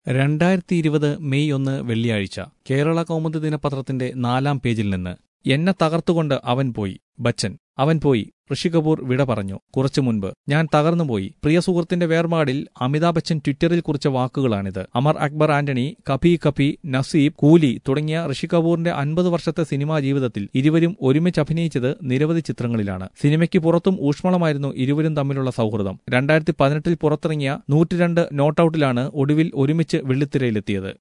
രണ്ടായിരത്തി ഇരുപത് മെയ് ഒന്ന് വെള്ളിയാഴ്ച കേരള കൗമുദി ദിനപത്രത്തിന്റെ നാലാം പേജിൽ നിന്ന് എന്നെ തകർത്തുകൊണ്ട് അവൻ പോയി ബച്ചൻ അവൻ പോയി ഋഷി കപൂർ വിട പറഞ്ഞു കുറച്ചു മുൻപ് ഞാൻ തകർന്നുപോയി പ്രിയ സുഹൃത്തിന്റെ വേർപാടിൽ അമിതാഭ് ബച്ചൻ ട്വിറ്ററിൽ കുറിച്ച വാക്കുകളാണിത് അമർ അക്ബർ ആന്റണി കഭി കഭി നസീബ് കൂലി തുടങ്ങിയ ഋഷി കപൂറിന്റെ അൻപത് വർഷത്തെ സിനിമാ ജീവിതത്തിൽ ഇരുവരും ഒരുമിച്ച് അഭിനയിച്ചത് നിരവധി ചിത്രങ്ങളിലാണ് സിനിമയ്ക്ക് പുറത്തും ഊഷ്മളമായിരുന്നു ഇരുവരും തമ്മിലുള്ള സൗഹൃദം രണ്ടായിരത്തി പതിനെട്ടിൽ പുറത്തിറങ്ങിയ നൂറ്റിരണ്ട് നോട്ടൌട്ടിലാണ് ഒടുവിൽ ഒരുമിച്ച് വെള്ളിത്തിരയിലെത്തിയത്